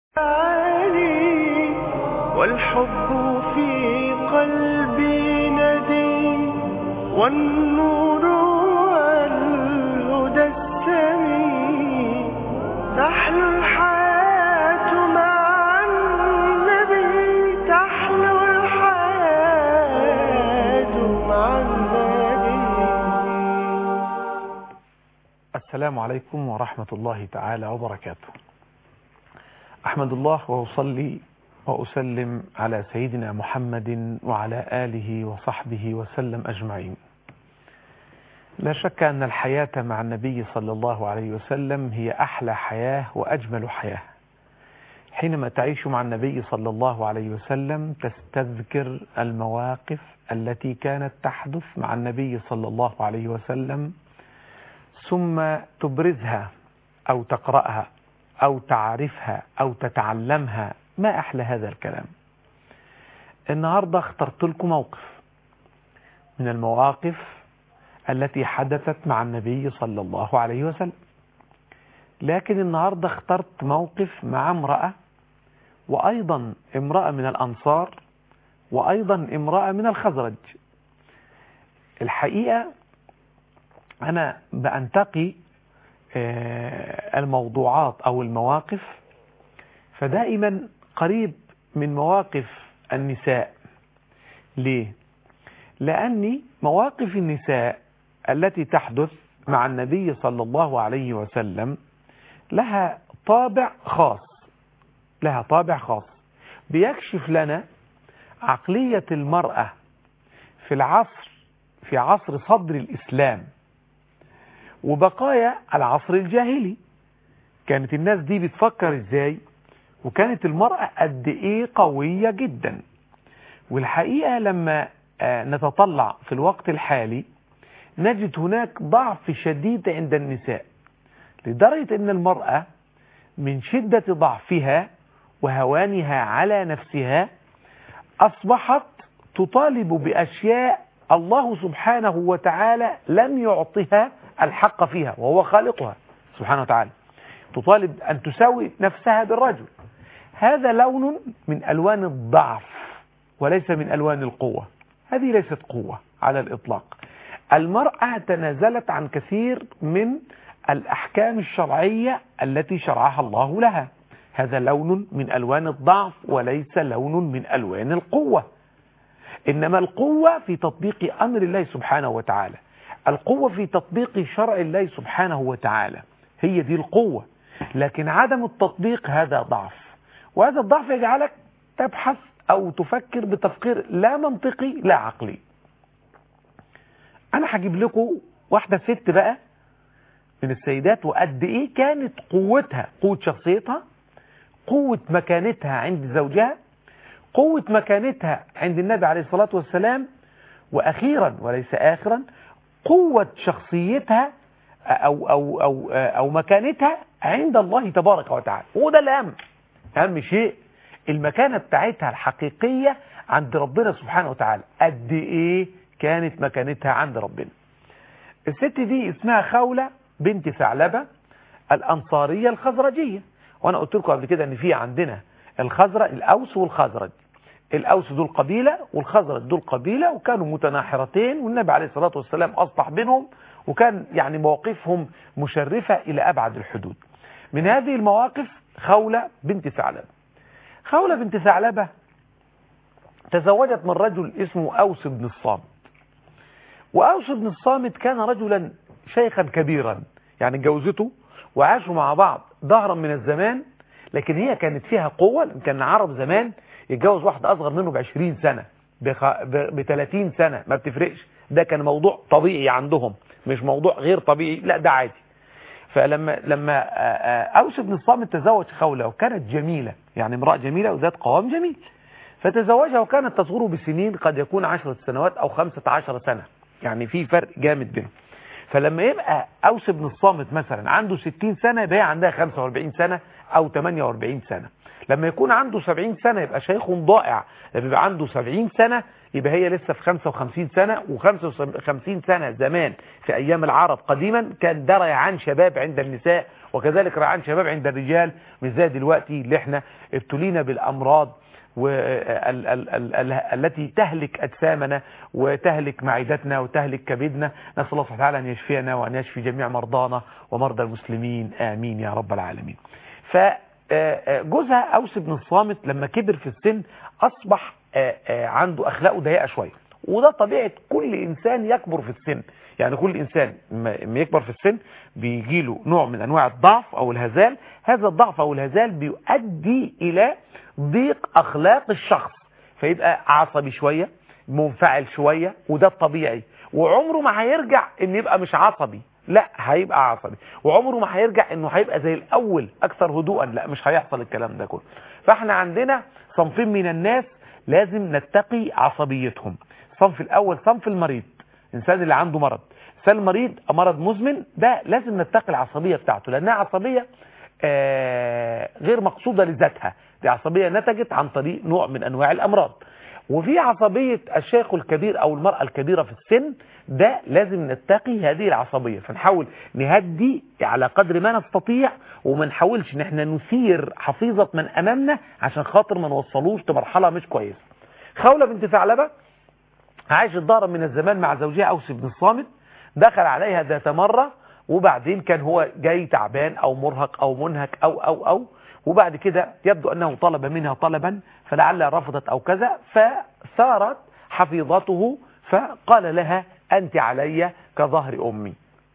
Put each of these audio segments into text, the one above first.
عالي والحب في قلبي ندي والنور والهدى السمي تحلو الحياة مع النبي تحلو الحياة مع النبي السلام عليكم ورحمة الله تعالى وبركاته أحمد الله وأصلي وأسلم على سيدنا محمد وعلى آله وصحبه وسلم أجمعين لا شك أن الحياة مع النبي صلى الله عليه وسلم هي أحلى حياة وأجمل حياة حينما تعيش مع النبي صلى الله عليه وسلم تستذكر المواقف التي كانت تحدث مع النبي صلى الله عليه وسلم ثم تبرزها أو تقرأها أو تعرفها أو تتعلمها ما أحلى هذا الكلام النهاردة اخترت لكم موقف من المواقف التي حدثت مع النبي صلى الله عليه وسلم لكن النهاردة اخترت موقف مع امرأة وأيضا امرأة من الأنصار وأيضا امرأة من الخزرج الحقيقة أنا بأنتقي آه، الموضوعات أو المواقف فدائما قريب من مواقف النساء ليه؟ لأني مواقف النساء التي تحدث مع النبي صلى الله عليه وسلم لها طابع خاص لها طابع خاص بيكشف لنا عقلية المرأة في العصر في عصر صدر الإسلام وبقايا العصر الجاهلي كانت الناس دي بتفكر ازاي وكانت المرأة قد ايه قوية جدا والحقيقة لما آه، نتطلع في الوقت الحالي نجد هناك ضعف شديد عند النساء لدرجة ان المرأة من شدة ضعفها وهوانها على نفسها أصبحت تطالب بأشياء الله سبحانه وتعالى لم يعطها الحق فيها وهو خالقها سبحانه وتعالى تطالب أن تساوي نفسها بالرجل هذا لون من ألوان الضعف وليس من ألوان القوة هذه ليست قوة على الإطلاق المرأة تنازلت عن كثير من الأحكام الشرعية التي شرعها الله لها هذا لون من ألوان الضعف وليس لون من ألوان القوة إنما القوة في تطبيق أمر الله سبحانه وتعالى القوة في تطبيق شرع الله سبحانه وتعالى هي دي القوة لكن عدم التطبيق هذا ضعف وهذا الضعف يجعلك تبحث أو تفكر بتفكير لا منطقي لا عقلي أنا هجيب لكم واحدة ست بقى من السيدات وقد إيه كانت قوتها قوة شخصيتها قوة مكانتها عند زوجها قوة مكانتها عند النبي عليه الصلاة والسلام وأخيرا وليس آخرا قوة شخصيتها أو, أو, أو, أو مكانتها عند الله تبارك وتعالى وده الأهم أهم شيء المكانة بتاعتها الحقيقية عند ربنا سبحانه وتعالى قد إيه كانت مكانتها عند ربنا الست دي اسمها خولة بنت ثعلبة الأنصارية الخزرجية وأنا قلت لكم قبل كده إن في عندنا الخزرج الأوس والخزرج الأوس دول قبيلة والخزرج دول قبيلة وكانوا متناحرتين والنبي عليه الصلاة والسلام أصلح بينهم وكان يعني مواقفهم مشرفة إلى أبعد الحدود من هذه المواقف خولة بنت ثعلبة خولة بنت ثعلبة تزوجت من رجل اسمه أوس بن الصامت وأوس بن الصامت كان رجلا شيخا كبيرا يعني اتجوزته وعاشوا مع بعض ظهرا من الزمان لكن هي كانت فيها قوة لأن كان العرب زمان يتجوز واحد أصغر منه ب 20 سنة ب 30 سنة ما بتفرقش ده كان موضوع طبيعي عندهم مش موضوع غير طبيعي لا ده عادي فلما لما أوس بن الصامت تزوج خولة وكانت جميلة يعني امرأة جميلة وذات قوام جميل فتزوجها وكانت تصغره بسنين قد يكون عشرة سنوات أو خمسة عشر سنة يعني في فرق جامد بينهم فلما يبقى أوس بن الصامت مثلا عنده 60 سنة يبقى هي عندها 45 سنة أو 48 سنة لما يكون عنده 70 سنة يبقى شيخ ضائع لما يبقى عنده 70 سنة يبقى هي لسه في 55 سنة و55 سنة زمان في أيام العرب قديما كان ده ريعان شباب عند النساء وكذلك ريعان شباب عند الرجال مش زي دلوقتي اللي احنا ابتلينا بالأمراض وال- ال- ال- ال- التي تهلك أجسامنا وتهلك معدتنا وتهلك كبدنا نسأل الله سبحانه وتعالى أن يشفينا وأن يشفي جميع مرضانا ومرضى المسلمين آمين يا رب العالمين فجوزها أوس بن الصامت لما كبر في السن أصبح آه، آه، عنده أخلاقه ضيقة شوية وده طبيعة كل إنسان يكبر في السن يعني كل إنسان ما ما يكبر في السن بيجيله نوع من أنواع الضعف أو الهزال هذا الضعف أو الهزال بيؤدي إلى ضيق أخلاق الشخص فيبقى عصبي شوية منفعل شوية وده الطبيعي وعمره ما هيرجع ان يبقى مش عصبي لا هيبقى عصبي وعمره ما هيرجع انه هيبقى زي الاول اكثر هدوءا لا مش هيحصل الكلام ده كله فاحنا عندنا صنفين من الناس لازم نتقي عصبيتهم الصنف الاول صنف المريض الانسان اللي عنده مرض الانسان المريض مرض مزمن ده لازم نتقي العصبية بتاعته لانها عصبية آه، غير مقصودة لذاتها دي عصبية نتجت عن طريق نوع من انواع الامراض وفي عصبية الشيخ الكبير او المرأة الكبيرة في السن ده لازم نتقي هذه العصبية فنحاول نهدي على قدر ما نستطيع وما نحاولش ان احنا نثير حفيظة من امامنا عشان خاطر ما نوصلوش لمرحلة مش كويسة خولة بنت ثعلبة عاشت دارا من الزمان مع زوجها اوس بن الصامت دخل عليها ذات مرة وبعدين كان هو جاي تعبان او مرهق او منهك او او او وبعد كده يبدو انه طلب منها طلبا فلعلها رفضت او كذا فثارت حفيظته فقال لها انت علي كظهر امي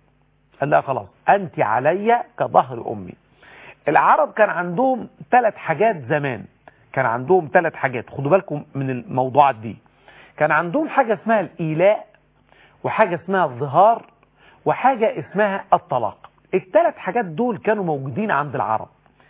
قال لها خلاص انت علي كظهر امي العرب كان عندهم ثلاث حاجات زمان كان عندهم ثلاث حاجات خدوا بالكم من الموضوعات دي كان عندهم حاجة اسمها الإيلاء وحاجة اسمها الظهار وحاجة اسمها الطلاق الثلاث حاجات دول كانوا موجودين عند العرب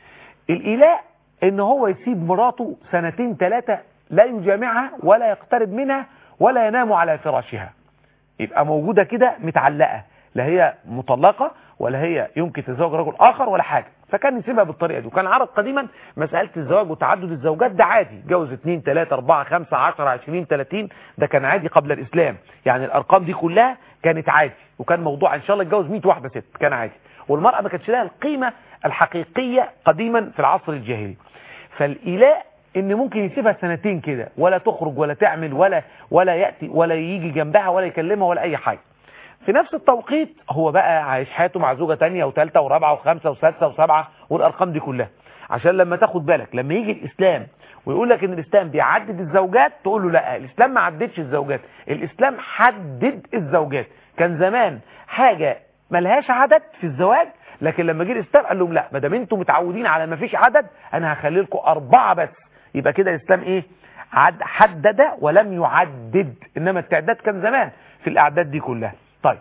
الإيلاء ان هو يسيب مراته سنتين ثلاثة لا يجامعها ولا يقترب منها ولا ينام على فراشها يبقى موجودة كده متعلقة لا هي مطلقة ولا هي يمكن تتزوج رجل آخر ولا حاجة فكان يسيبها بالطريقة دي وكان العرب قديما مسألة الزواج وتعدد الزوجات ده عادي جوز 2 3 4 5 10 20 30 ده كان عادي قبل الإسلام يعني الأرقام دي كلها كانت عادي وكان موضوع إن شاء الله يتجوز 100 واحدة ست كان عادي والمرأة ما كانتش لها القيمة الحقيقية قديما في العصر الجاهلي فالإيلاء ان ممكن يسيبها سنتين كده ولا تخرج ولا تعمل ولا ولا يأتي ولا يجي جنبها ولا يكلمها ولا اي حاجة في نفس التوقيت هو بقى عايش حياته مع زوجة تانية وثالثة ورابعة وخمسة وسادسة وسبعة والارقام دي كلها عشان لما تاخد بالك لما يجي الاسلام ويقول لك ان الاسلام بيعدد الزوجات تقول له لا الاسلام ما عددش الزوجات الاسلام حدد الزوجات كان زمان حاجة ملهاش عدد في الزواج لكن لما جه الاسلام قال لهم لا ما دام انتم متعودين على ما فيش عدد انا هخلي لكم اربعه بس يبقى كده الاسلام ايه عد حدد ولم يعدد انما التعداد كان زمان في الاعداد دي كلها طيب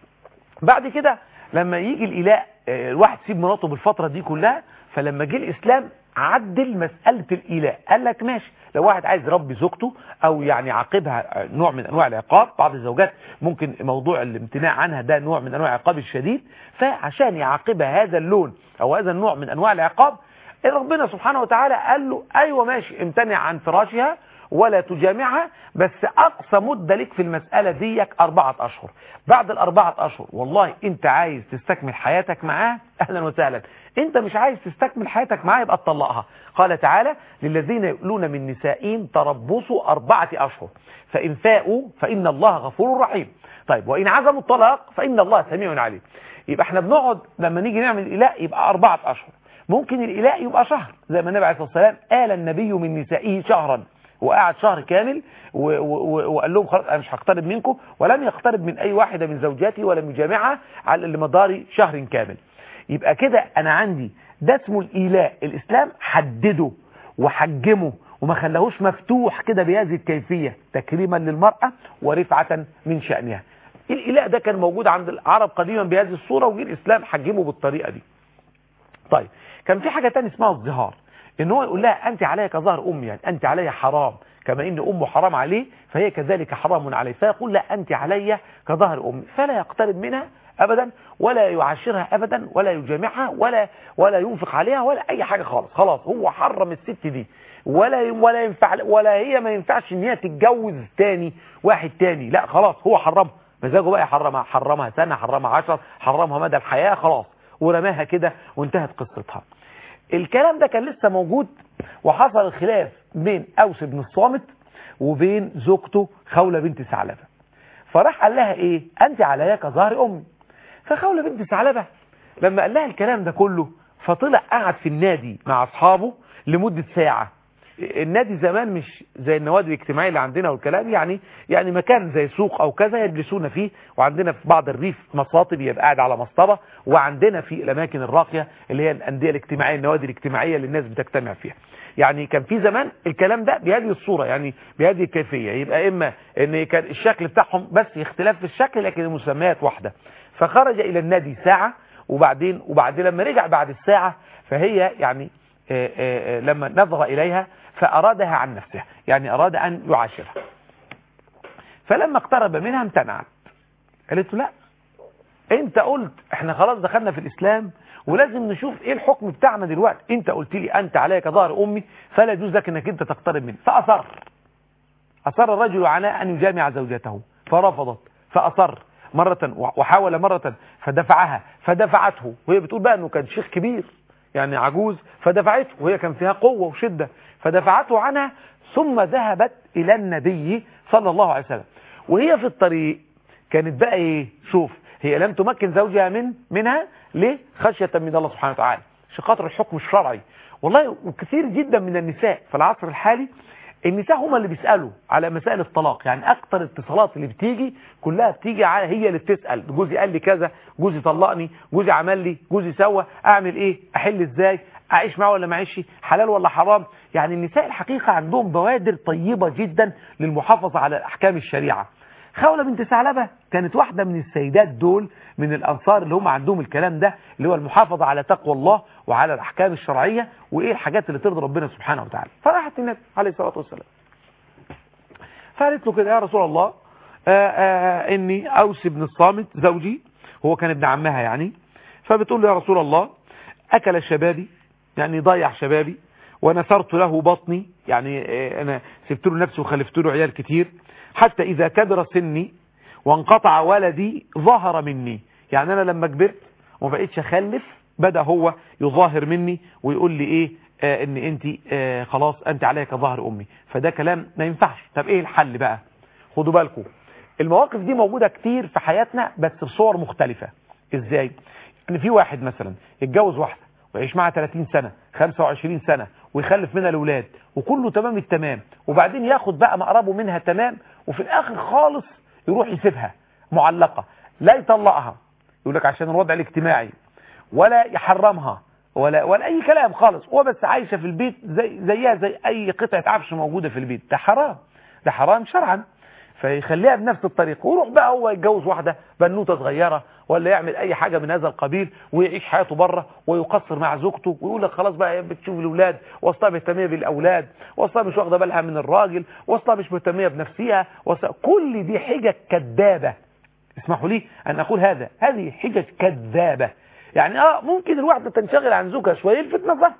بعد كده لما يجي الاله آه، الواحد يسيب مراته بالفتره دي كلها فلما جه الاسلام عدل مسألة الإيلاء قال لك ماشي لو واحد عايز يربي زوجته أو يعني يعاقبها نوع من أنواع العقاب بعض الزوجات ممكن موضوع الامتناع عنها ده نوع من أنواع العقاب الشديد فعشان يعاقبها هذا اللون أو هذا النوع من أنواع العقاب ربنا سبحانه وتعالى قال له أيوة ماشي امتنع عن فراشها ولا تجامعها بس أقصى مدة لك في المسألة ديك أربعة أشهر بعد الأربعة أشهر والله أنت عايز تستكمل حياتك معاه أهلا وسهلا أنت مش عايز تستكمل حياتك معاه يبقى تطلقها قال تعالى للذين يؤلون من نسائهم تربصوا أربعة أشهر فإن فاءوا فإن الله غفور رحيم طيب وإن عزموا الطلاق فإن الله سميع عليم يبقى احنا بنقعد لما نيجي نعمل إلاء يبقى أربعة أشهر ممكن الإلاء يبقى شهر زي ما النبي عليه الصلاة والسلام قال النبي من نسائه شهرا وقعد شهر كامل و- و- وقال لهم خلاص انا مش هقترب منكم ولم يقترب من اي واحدة من زوجاتي ولم يجامعها على لمدار شهر كامل يبقى كده انا عندي ده اسمه الايلاء الاسلام حدده وحجمه وما خلاهوش مفتوح كده بهذه الكيفية تكريما للمرأة ورفعة من شأنها الايلاء ده كان موجود عند العرب قديما بهذه الصورة وجه الاسلام حجمه بالطريقة دي طيب كان في حاجة تانية اسمها الظهار ان هو يقول لها انت علي كظهر امي يعني انت علي حرام كما ان امه حرام عليه فهي كذلك حرام عليه فيقول لا انت علي كظهر امي فلا يقترب منها ابدا ولا يعاشرها ابدا ولا يجامعها ولا ولا ينفق عليها ولا اي حاجه خالص خلاص هو حرم الست دي ولا ولا ينفع ولا هي ما ينفعش ان هي تتجوز تاني واحد تاني لا خلاص هو حرمها مزاجه بقى يحرمها حرمها سنه حرمها عشر حرمها مدى الحياه خلاص ورماها كده وانتهت قصتها الكلام ده كان لسه موجود وحصل الخلاف بين اوس بن الصامت وبين زوجته خولة بنت ثعلبه فراح قال لها ايه انت عليا كظهر امي فخولة بنت ثعلبه لما قال لها الكلام ده كله فطلع قعد في النادي مع اصحابه لمدة ساعة النادي زمان مش زي النوادي الاجتماعية اللي عندنا والكلام يعني يعني مكان زي سوق او كذا يجلسون فيه وعندنا في بعض الريف مصاطب يبقى قاعد على مصطبة وعندنا في الاماكن الراقية اللي هي الانديه الاجتماعية النوادي الاجتماعية اللي الناس بتجتمع فيها يعني كان في زمان الكلام ده بهذه الصورة يعني بهذه الكيفية يبقى اما ان كان الشكل بتاعهم بس اختلاف في الشكل لكن المسميات واحدة فخرج الى النادي ساعة وبعدين وبعدين لما رجع بعد الساعة فهي يعني آآ آآ لما نظر إليها فأرادها عن نفسها يعني أراد أن يعاشرها فلما اقترب منها امتنعت قالت له لا انت قلت احنا خلاص دخلنا في الإسلام ولازم نشوف ايه الحكم بتاعنا دلوقتي انت قلت لي انت عليك ظهر امي فلا يجوز لك انك انت تقترب مني فاصر اصر الرجل على ان يجامع زوجته فرفضت فاصر مرة وحاول مرة فدفعها فدفعته وهي بتقول بقى انه كان شيخ كبير يعني عجوز فدفعته وهي كان فيها قوة وشدة فدفعته عنها ثم ذهبت الى النبي صلى الله عليه وسلم وهي في الطريق كانت بقى ايه شوف هي لم تمكن زوجها من منها ليه خشية من الله سبحانه وتعالى عشان خاطر الحكم الشرعي والله وكثير جدا من النساء في العصر الحالي النساء هم اللي بيسألوا على مسائل الطلاق يعني اكتر الاتصالات اللي بتيجي كلها بتيجي على هي اللي بتسأل جوزي قال لي كذا جوزي طلقني جوزي عمل لي جوزي سوى اعمل ايه احل ازاي اعيش معاه ولا ما اعيش حلال ولا حرام يعني النساء الحقيقة عندهم بوادر طيبة جدا للمحافظة على احكام الشريعة خولة بنت ثعلبة كانت واحدة من السيدات دول من الأنصار اللي هم عندهم الكلام ده اللي هو المحافظة على تقوى الله وعلى الأحكام الشرعية وإيه الحاجات اللي ترضي ربنا سبحانه وتعالى فراحت النبي عليه الصلاة والسلام فقالت له كده يا رسول الله آآ آآ إني أوس بن الصامت زوجي هو كان ابن عمها يعني فبتقول له يا رسول الله أكل شبابي يعني ضيع شبابي ونثرت له بطني يعني أنا سبت له نفسي وخلفت له عيال كتير حتى إذا كبر سني وانقطع ولدي ظهر مني يعني أنا لما كبرت وما بقيتش أخلف بدأ هو يظاهر مني ويقول لي إيه آه ان انت آه خلاص انت عليك ظهر امي فده كلام ما ينفعش طب ايه الحل بقى خدوا بالكم المواقف دي موجودة كتير في حياتنا بس بصور مختلفة ازاي ان في واحد مثلا يتجوز واحدة ويعيش معها 30 سنة 25 سنة ويخلف منها الاولاد وكله تمام التمام وبعدين ياخد بقى مقربه منها تمام وفي الاخر خالص يروح يسيبها معلقة لا يطلقها يقول لك عشان الوضع الاجتماعي ولا يحرمها ولا ولا اي كلام خالص هو بس عايشه في البيت زي زيها زي اي قطعه عفش موجوده في البيت ده حرام ده حرام شرعا فيخليها بنفس الطريقه ويروح بقى هو يتجوز واحده بنوته صغيره ولا يعمل اي حاجه من هذا القبيل ويعيش حياته بره ويقصر مع زوجته ويقول لك خلاص بقى بتشوف الاولاد واصلها مهتميه بالاولاد واصلها مش واخده بالها من الراجل واصلها مش مهتميه بنفسها كل دي حجج كذابه اسمحوا لي ان اقول هذا هذه حجج كذابه يعني اه ممكن الواحدة تنشغل عن زوجها شوية يلفت نظرها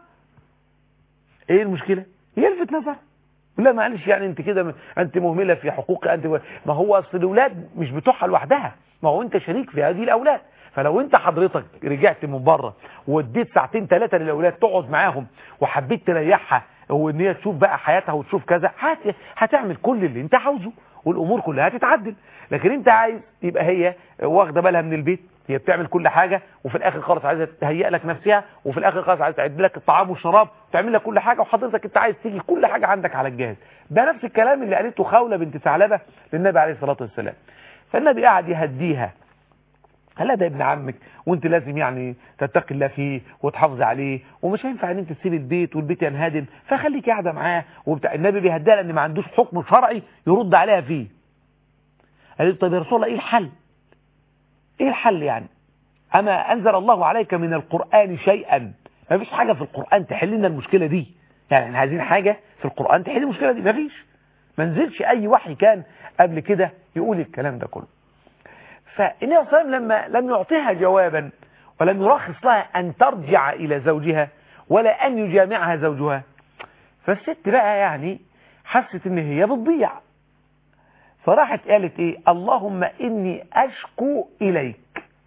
ايه المشكلة يلفت نظرها لا معلش يعني انت كده انت مهملة في حقوق انت ما هو اصل الاولاد مش بتوعها لوحدها ما هو انت شريك في هذه الاولاد فلو انت حضرتك رجعت من بره واديت ساعتين ثلاثة للاولاد تقعد معاهم وحبيت تريحها وان هي تشوف بقى حياتها وتشوف كذا هت... هتعمل كل اللي انت عاوزه والامور كلها هتتعدل لكن انت عايز يبقى هي واخده بالها من البيت هي بتعمل كل حاجة وفي الاخر خالص عايزة تهيئ لك نفسها وفي الاخر خالص عايزة تعد لك الطعام والشراب وتعمل لك كل حاجة وحضرتك انت عايز تيجي كل حاجة عندك على الجهاز ده نفس الكلام اللي قالته خولة بنت ثعلبة للنبي عليه الصلاة والسلام فالنبي قاعد يهديها قال ده ابن عمك وانت لازم يعني تتقي الله فيه وتحافظ عليه ومش هينفع ان انت تسيب البيت والبيت ينهدم فخليك قاعده معاه وبتاع النبي بيهديها لان ما عندوش حكم شرعي يرد عليها فيه قالت طب يا رسول الله ايه الحل ايه الحل يعني اما انزل الله عليك من القرآن شيئا ما فيش حاجة في القرآن تحل لنا المشكلة دي يعني احنا عايزين حاجة في القرآن تحل المشكلة دي ما فيش ما نزلش اي وحي كان قبل كده يقول الكلام ده كله فالنبي صلى الله عليه وسلم لما لم يعطيها جوابا ولم يرخص لها أن ترجع إلى زوجها ولا أن يجامعها زوجها فالست بقى يعني حست ان هي بتضيع فراحت قالت ايه اللهم اني اشكو اليك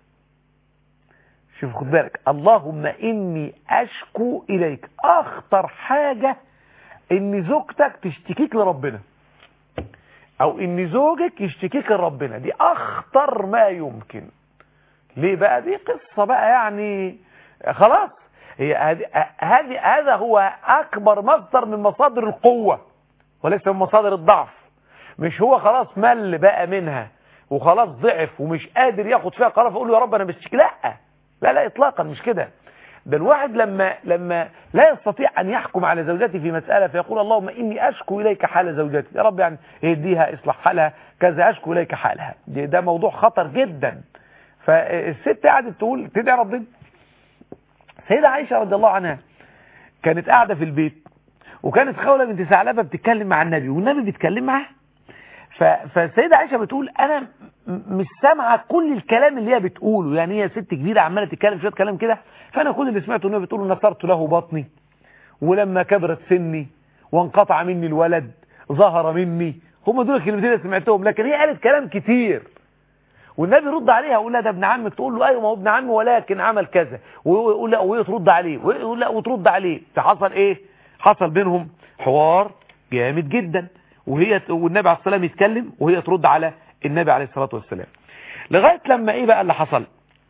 شوف خد بالك اللهم اني اشكو اليك اخطر حاجة ان زوجتك تشتكيك لربنا او ان زوجك يشتكيك لربنا دي اخطر ما يمكن ليه بقى دي قصة بقى يعني خلاص هي هذه هذه هذا هو اكبر مصدر من مصادر القوة وليس من مصادر الضعف مش هو خلاص مل بقى منها وخلاص ضعف ومش قادر ياخد فيها قرار فيقول له يا رب انا بشتكي لا لا لا اطلاقا مش كده ده الواحد لما لما لا يستطيع ان يحكم على زوجته في مسألة فيقول اللهم اني اشكو اليك حال زوجتي يا رب يعني اهديها اصلح حالها كذا اشكو اليك حالها ده, ده موضوع خطر جدا فالست قعدت تقول تدعي ربنا سيدة عائشة رضي الله عنها كانت قاعدة في البيت وكانت خولة بنت ثعلبة بتتكلم مع النبي والنبي بيتكلم معاها فالسيدة عائشة بتقول انا مش سامعة كل الكلام اللي هي بتقوله يعني هي ست كبيرة عمالة تتكلم شوية كلام كده فانا كل اللي سمعته النبي بتقول نصرت له بطني ولما كبرت سني وانقطع مني الولد ظهر مني هم دول الكلمتين اللي سمعتهم لكن هي قالت كلام كتير والنبي يرد عليها يقول لها ده ابن عمك تقول له ايوه ما هو ابن عمي ولكن عمل كذا ويقول لا وهي ترد عليه ويقول لا وترد عليه فحصل ايه حصل بينهم حوار جامد جدا وهي والنبي عليه الصلاه والسلام يتكلم وهي ترد على النبي عليه الصلاه والسلام لغايه لما ايه بقى اللي حصل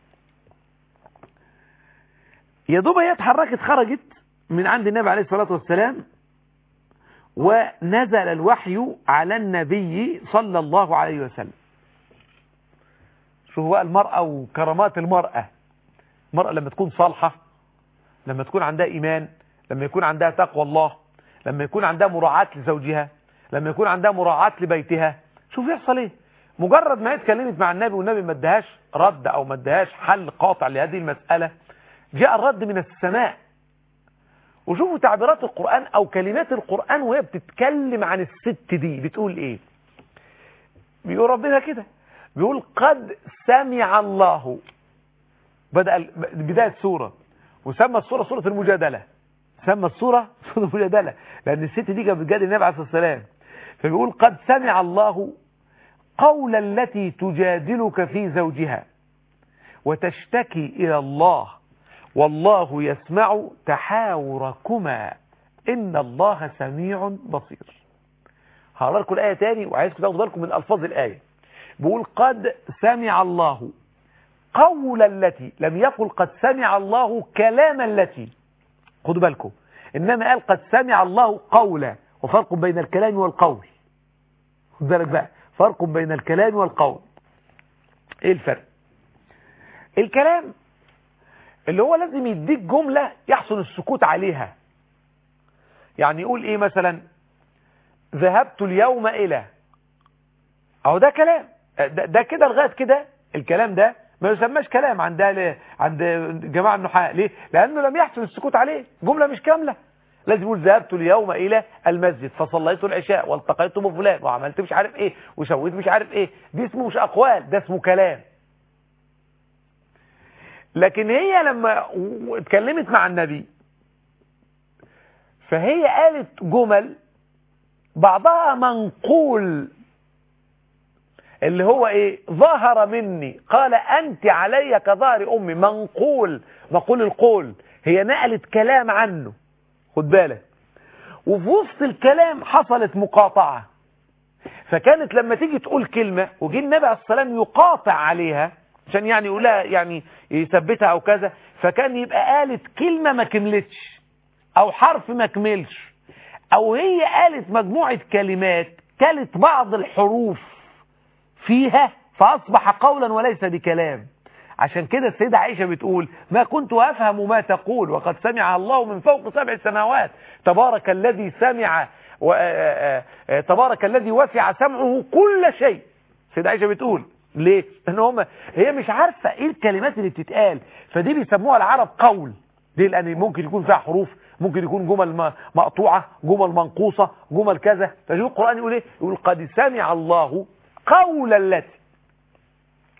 يا دوب هي اتحركت خرجت من عند النبي عليه الصلاه والسلام ونزل الوحي على النبي صلى الله عليه وسلم شوفوا بقى المرأة وكرامات المرأة المرأة لما تكون صالحة لما تكون عندها إيمان لما يكون عندها تقوى الله لما يكون عندها مراعاة لزوجها لما يكون عندها مراعاة لبيتها شوف يحصل ايه مجرد ما هي اتكلمت مع النبي والنبي ما ادهاش رد او ما ادهاش حل قاطع لهذه المسألة جاء الرد من السماء وشوفوا تعبيرات القرآن او كلمات القرآن وهي بتتكلم عن الست دي بتقول ايه بيقول ربنا كده بيقول قد سمع الله بدأ بداية سورة وسمى السورة سورة المجادلة سمى السورة سورة المجادلة لأن الست دي كانت بتجادل النبي عليه الصلاة والسلام فبيقول قد سمع الله قول التي تجادلك في زوجها وتشتكي إلى الله والله يسمع تحاوركما إن الله سميع بصير هقرا لكم الآية تاني وعايزكم تاخدوا بالكم من ألفاظ الآية بيقول قد سمع الله قول التي لم يقل قد سمع الله كلام التي خدوا بالكم إنما قال قد سمع الله قولا وفرق بين الكلام والقول خد بالك بقى فرق بين الكلام والقول ايه الفرق الكلام اللي هو لازم يديك جملة يحسن السكوت عليها يعني يقول ايه مثلا ذهبت اليوم الى اهو ده كلام ده, ده كده لغايه كده الكلام ده ما يسماش كلام عند عند جماعه النحاة ليه لانه لم يحسن السكوت عليه جمله مش كامله لازم يقول ذهبت اليوم الى المسجد فصليت العشاء والتقيت بفلان وعملت مش عارف ايه وسويت مش عارف ايه دي اسمه مش اقوال ده اسمه كلام لكن هي لما اتكلمت مع النبي فهي قالت جمل بعضها منقول اللي هو ايه ظهر مني قال انت علي كظهر امي منقول مقول القول هي نقلت كلام عنه خد بالك وفي وسط الكلام حصلت مقاطعة فكانت لما تيجي تقول كلمة وجي النبي عليه الصلاة والسلام يقاطع عليها عشان يعني يقولها يعني يثبتها او كذا فكان يبقى قالت كلمة ما كملتش او حرف ما كملش او هي قالت مجموعة كلمات كانت بعض الحروف فيها فاصبح قولا وليس بكلام عشان كده السيدة عائشة بتقول ما كنت أفهم ما تقول وقد سمع الله من فوق سبع سماوات تبارك الذي سمع و... تبارك الذي وسع سمعه كل شيء السيدة عائشة بتقول ليه؟ لأن هم هي مش عارفة ايه الكلمات اللي بتتقال فدي بيسموها العرب قول دي لأن ممكن يكون فيها حروف ممكن يكون جمل مقطوعة جمل منقوصة جمل كذا فشوف القرآن يقول ايه يقول قد سمع الله قول التي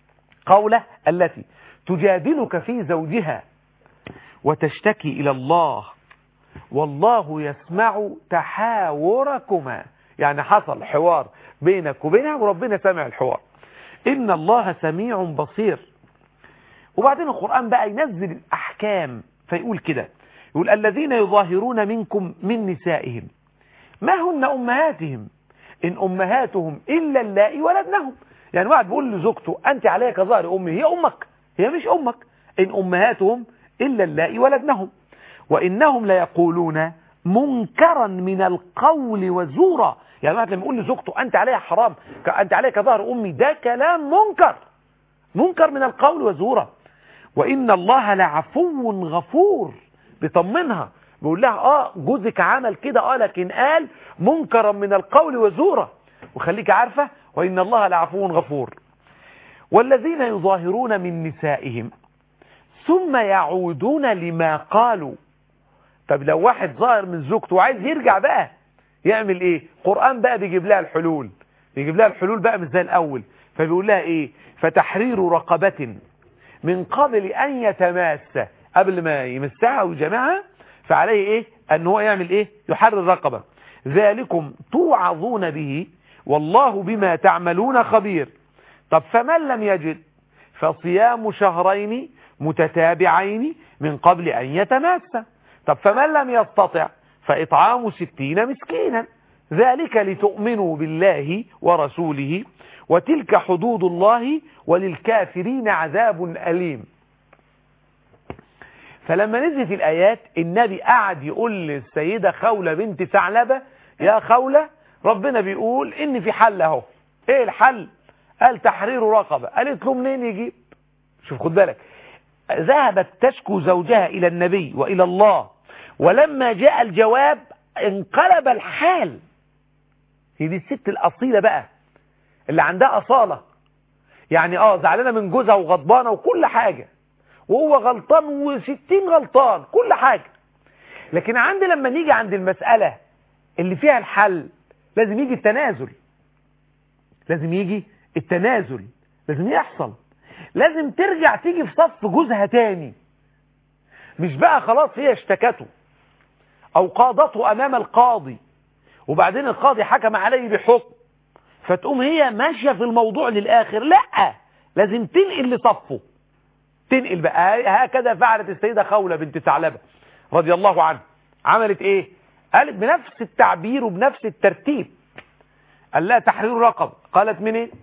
قوله التي تجادلك في زوجها وتشتكي إلى الله والله يسمع تحاوركما يعني حصل حوار بينك وبينها وربنا سمع الحوار إن الله سميع بصير وبعدين القرآن بقى ينزل الأحكام فيقول كده يقول الذين يظاهرون منكم من نسائهم ما هن أمهاتهم إن أمهاتهم إلا اللائي ولدنهم يعني واحد بيقول لزوجته أنت عليها كظهر أمي هي أمك هي مش أمك إن أمهاتهم إلا اللائي ولدنهم وإنهم ليقولون منكرا من القول وزورا يعني واحد لما يقول لزوجته أنت عليها حرام ك- أنت عليها كظهر أمي ده كلام منكر منكر من القول وزورا وإن الله لعفو غفور بيطمنها بيقول لها اه جوزك عمل كده اه لكن قال منكرا من القول وزورا وخليك عارفة وإن الله لعفو غفور والذين يظاهرون من نسائهم ثم يعودون لما قالوا طب لو واحد ظاهر من زوجته وعايز يرجع بقى يعمل ايه قرآن بقى بيجيب لها الحلول بيجيب لها الحلول بقى مش زي الاول فبيقول لها ايه فتحرير رقبة من قبل ان يتماس قبل ما يمسها ويجمعها فعليه ايه ان هو يعمل ايه يحرر رقبة ذلكم توعظون به والله بما تعملون خبير طب فمن لم يجد فصيام شهرين متتابعين من قبل أن يتماسا طب فمن لم يستطع فإطعام ستين مسكينا ذلك لتؤمنوا بالله ورسوله وتلك حدود الله وللكافرين عذاب أليم فلما نزلت الآيات النبي قعد يقول للسيدة خولة بنت ثعلبة يا خولة ربنا بيقول إن في حل أهو إيه الحل قال تحرير رقبة قالت له منين يجيب شوف خد بالك ذهبت تشكو زوجها إلى النبي وإلى الله ولما جاء الجواب انقلب الحال هي دي الست الأصيلة بقى اللي عندها أصالة يعني اه زعلانة من جوزها وغضبانة وكل حاجة وهو غلطان وستين غلطان كل حاجة لكن عندي لما نيجي عند المسألة اللي فيها الحل لازم يجي التنازل لازم يجي التنازل لازم يحصل لازم ترجع تيجي في صف جوزها تاني مش بقى خلاص هي اشتكته او قاضته امام القاضي وبعدين القاضي حكم عليه بحكم فتقوم هي ماشية في الموضوع للاخر لا لازم تنقل لصفه تنقل بقى هكذا فعلت السيدة خولة بنت ثعلبة رضي الله عنها عملت ايه قالت بنفس التعبير وبنفس الترتيب قال لها تحرير رقب قالت من ايه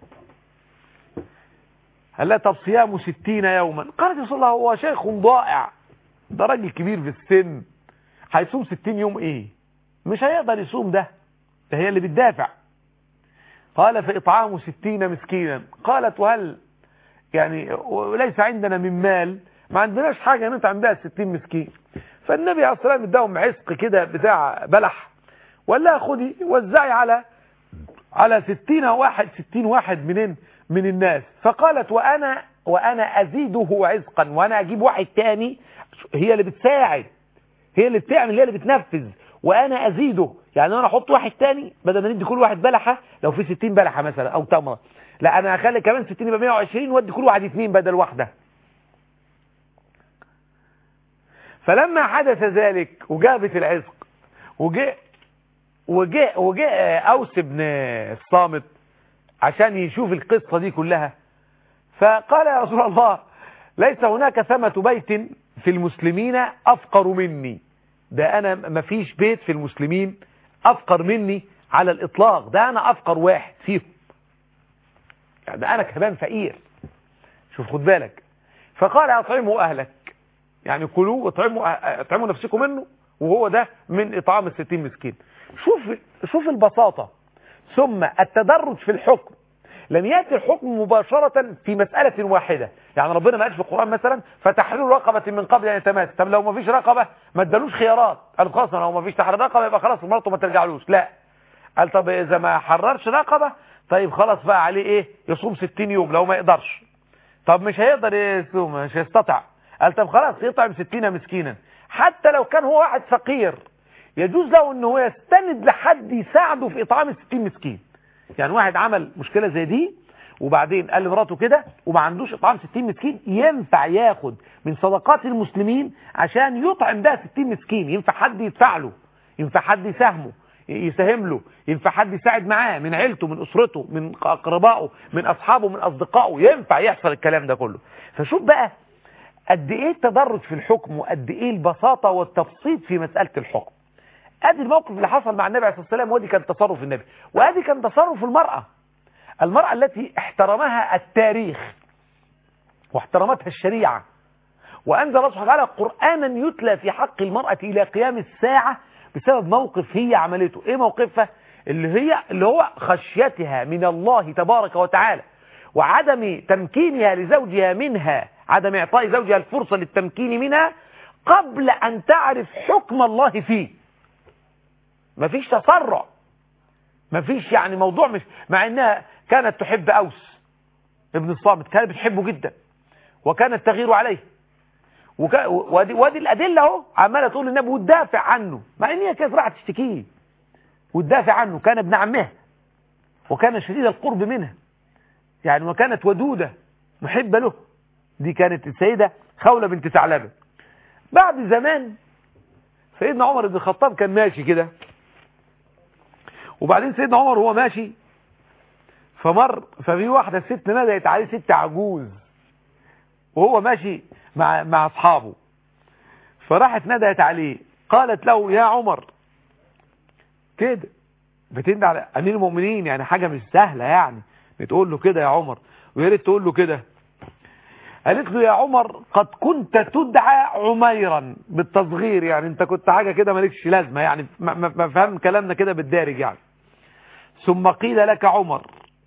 قال لها طب صيام ستين يوما قالت يا رسول الله هو شيخ ضائع ده راجل كبير في السن هيصوم ستين يوم ايه مش هيقدر يصوم ده ده هي اللي بتدافع قال فإطعام ستين مسكينا قالت وهل يعني وليس عندنا من مال ما عندناش حاجة نطعم بها الستين مسكين فالنبي عليه الصلاة والسلام اداهم عسق كده بتاع بلح وقال لها خدي وزعي على على ستين واحد ستين واحد منين من الناس فقالت وأنا وأنا أزيده عزقا وأنا أجيب واحد تاني هي اللي بتساعد هي اللي بتعمل هي اللي بتنفذ وأنا أزيده يعني أنا أحط واحد تاني بدل ما ندي كل واحد بلحة لو في ستين بلحة مثلا أو تمرة لا أنا هخلي كمان ستين يبقى 120 وادي كل واحد اثنين بدل واحدة فلما حدث ذلك وجابت العزق وجاء وجاء وجاء أوس بن الصامت عشان يشوف القصة دي كلها فقال يا رسول الله ليس هناك ثمة بيت في المسلمين أفقر مني ده أنا مفيش بيت في المسلمين أفقر مني على الإطلاق ده أنا أفقر واحد فيهم يعني ده أنا كمان فقير شوف خد بالك فقال أطعموا أهلك يعني كلوا اطعموا اطعموا نفسكم منه وهو ده من إطعام الستين مسكين شوف شوف البساطة ثم التدرج في الحكم لم يأتي الحكم مباشرة في مسألة واحدة يعني ربنا ما قالش في القرآن مثلا فتحرير رقبة من قبل أن يتماس طب لو ما فيش رقبة ما ادالوش خيارات قال خلاص لو ما فيش تحرير رقبة يبقى خلاص مرته ما ترجعلوش لا قال طب إذا ما حررش رقبة طيب خلاص بقى عليه إيه يصوم 60 يوم لو ما يقدرش طب مش هيقدر يصوم مش هيستطع قال طب خلاص يطعم 60 مسكينا حتى لو كان هو واحد فقير يجوز له ان هو يستند لحد يساعده في اطعام ال 60 مسكين يعني واحد عمل مشكلة زي دي وبعدين قال لمراته كده وما عندوش اطعام 60 مسكين ينفع ياخد من صدقات المسلمين عشان يطعم بها 60 مسكين ينفع حد يدفع له ينفع حد يساهمه يساهم له ينفع حد يساعد معاه من عيلته من اسرته من اقربائه من اصحابه من اصدقائه ينفع يحصل الكلام ده كله فشوف بقى قد ايه التدرج في الحكم وقد ايه البساطه والتبسيط في مساله الحكم ادي الموقف اللي حصل مع النبي عليه الصلاه والسلام ودي كان تصرف النبي وادي كان تصرف المراه المراه التي احترمها التاريخ واحترمتها الشريعه وانزل الله سبحانه وتعالى قرانا يتلى في حق المراه الى قيام الساعه بسبب موقف هي عملته ايه موقفها اللي هي اللي هو خشيتها من الله تبارك وتعالى وعدم تمكينها لزوجها منها عدم اعطاء زوجها الفرصة للتمكين منها قبل ان تعرف حكم الله فيه مفيش تسرع مفيش يعني موضوع مش مع انها كانت تحب اوس ابن الصامت كانت بتحبه جدا وكانت تغير عليه وك... وادي, وادي الأدلة اهو عمالة تقول للنبي وتدافع عنه مع ان هي كانت راحت تشتكيه وتدافع عنه كان ابن عمها وكان شديد القرب منها يعني وكانت ودودة محبة له دي كانت السيدة خولة بنت ثعلبة بعد زمان سيدنا عمر بن الخطاب كان ماشي كده وبعدين سيدنا عمر وهو ماشي فمر ففي واحدة ست ندهت عليه ست عجوز وهو ماشي مع مع اصحابه فراحت ندهت عليه قالت له يا عمر كده بتند على امير المؤمنين يعني حاجه مش سهله يعني بتقول له كده يا عمر ويا ريت تقول له كده قالت له يا عمر قد كنت تدعى عميرا بالتصغير يعني انت كنت حاجه كده مالكش لازمه يعني ما ما- ما فهم كلامنا كده بالدارج يعني ثم قيل لك عمر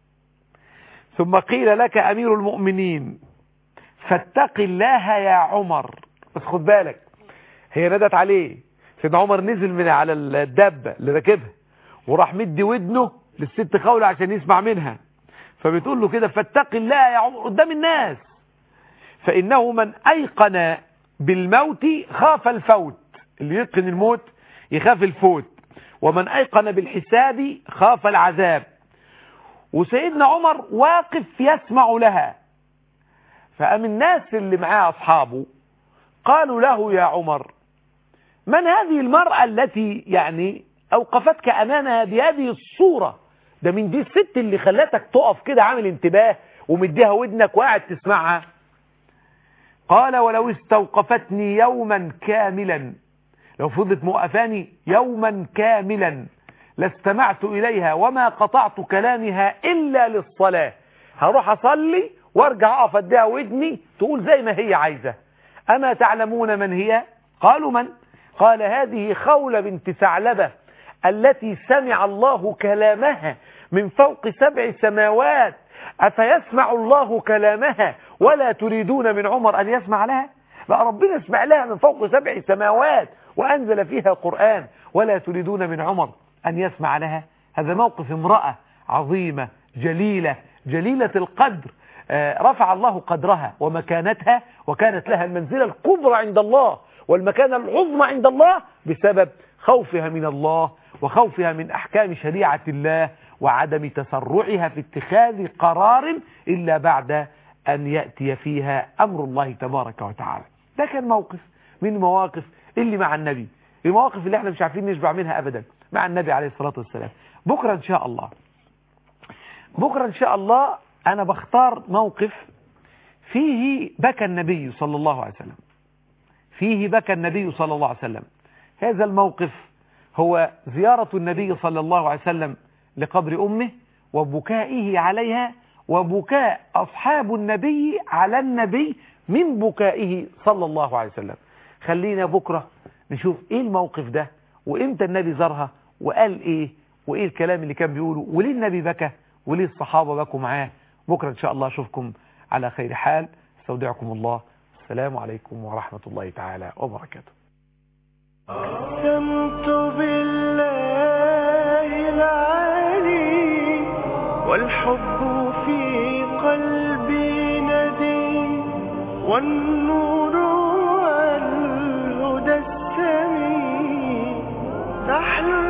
ثم قيل لك امير المؤمنين فاتق الله يا عمر بس خد بالك هي ندت عليه سيدنا عمر نزل من على الدابة اللي راكبها وراح مدي ودنه للست خولة عشان يسمع منها فبتقول له كده فاتق الله يا عمر قدام الناس فإنه من أيقن بالموت خاف الفوت اللي يتقن الموت يخاف الفوت ومن أيقن بالحساب خاف العذاب وسيدنا عمر واقف يسمع لها فقام الناس اللي معاه أصحابه قالوا له يا عمر من هذه المرأة التي يعني أوقفتك أمامها بهذه الصورة ده من دي الست اللي خلتك تقف كده عامل انتباه ومديها ودنك وقاعد تسمعها قال ولو استوقفتني يوما كاملا لو فضلت موقفاني يوما كاملا لاستمعت إليها وما قطعت كلامها إلا للصلاة هروح أصلي وارجع أقف أديها ودني تقول زي ما هي عايزة أما تعلمون من هي قالوا من قال هذه خولة بنت ثعلبة التي سمع الله كلامها من فوق سبع سماوات أفيسمع الله كلامها ولا تريدون من عمر أن يسمع لها بقى ربنا يسمع لها من فوق سبع سماوات وأنزل فيها قرآن ولا تريدون من عمر أن يسمع لها هذا موقف امرأة عظيمة جليلة جليلة القدر آه، رفع الله قدرها ومكانتها وكانت لها المنزلة الكبرى عند الله والمكانة العظمى عند الله بسبب خوفها من الله وخوفها من أحكام شريعة الله وعدم تسرعها في اتخاذ قرار إلا بعد أن يأتي فيها أمر الله تبارك وتعالى ده كان موقف من المواقف اللي مع النبي المواقف اللي احنا مش عارفين نشبع منها أبدا مع النبي عليه الصلاة والسلام بكرة إن شاء الله بكرة إن شاء الله أنا بختار موقف فيه بكى النبي صلى الله عليه وسلم فيه بكى النبي صلى الله عليه وسلم هذا الموقف هو زيارة النبي صلى الله عليه وسلم لقبر أمه وبكائه عليها وبكاء أصحاب النبي على النبي من بكائه صلى الله عليه وسلم خلينا بكرة نشوف إيه الموقف ده وإمتى النبي زارها وقال إيه وإيه الكلام اللي كان بيقوله وليه النبي بكى وليه الصحابة بكوا معاه بكرة إن شاء الله أشوفكم على خير حال استودعكم الله السلام عليكم ورحمة الله تعالى وبركاته أقسمت بالله العلي والحب في قلبي ندي والنور والهدى السمي تحلو